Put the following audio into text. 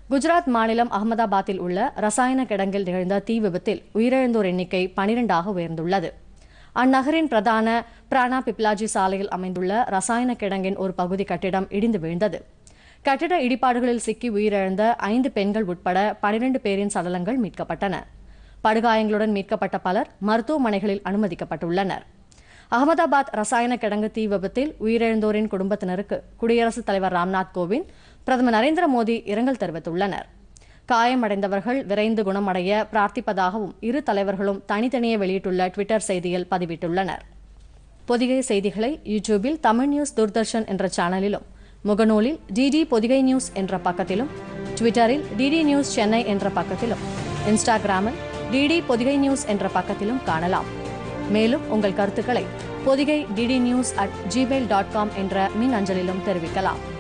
குஜராத் மாநிலம் அகமதாபாத்தில் உள்ள ரசாயன கிடங்கில் நிகழ்ந்த தீ விபத்தில் உயிரிழந்தோர் எண்ணிக்கை பனிரெண்டாக உயர்ந்துள்ளது அந்நகரின் பிரதான பிராணா பிப்லாஜி சாலையில் அமைந்துள்ள ரசாயன கிடங்கின் ஒரு பகுதி கட்டிடம் இடிந்து வீழ்ந்தது கட்டிட இடிபாடுகளில் சிக்கி உயிரிழந்த ஐந்து பெண்கள் உட்பட பனிரெண்டு பேரின் சடலங்கள் மீட்கப்பட்டன படுகாயங்களுடன் மீட்கப்பட்ட பலர் மருத்துவமனைகளில் அனுமதிக்கப்பட்டுள்ளனர் அகமதாபாத் ரசாயன கிடங்கு தீ விபத்தில் உயிரிழந்தோரின் குடும்பத்தினருக்கு குடியரசுத் தலைவர் ராம்நாத் கோவிந்த் பிரதமர் நரேந்திர மோடி இரங்கல் தெரிவித்துள்ளனர் காயமடைந்தவர்கள் விரைந்து குணமடைய பிரார்த்திப்பதாகவும் இரு தலைவர்களும் தனித்தனியே வெளியிட்டுள்ள ட்விட்டர் செய்தியில் பதிவிட்டுள்ளனர் பொதிகை செய்திகளை யூடியூபில் தமிழ் நியூஸ் தூர்தர்ஷன் என்ற சேனலிலும் முகநூலில் டிடி பொதிகை நியூஸ் என்ற பக்கத்திலும் ட்விட்டரில் டிடி நியூஸ் சென்னை என்ற பக்கத்திலும் இன்ஸ்டாகிராமில் டிடி பொதிகை நியூஸ் என்ற பக்கத்திலும் காணலாம் மேலும் உங்கள் கருத்துக்களை Podhigai DD news at Gmail dot com என்ற மின் அஞ்சலிலும் தெரிவிக்கலாம்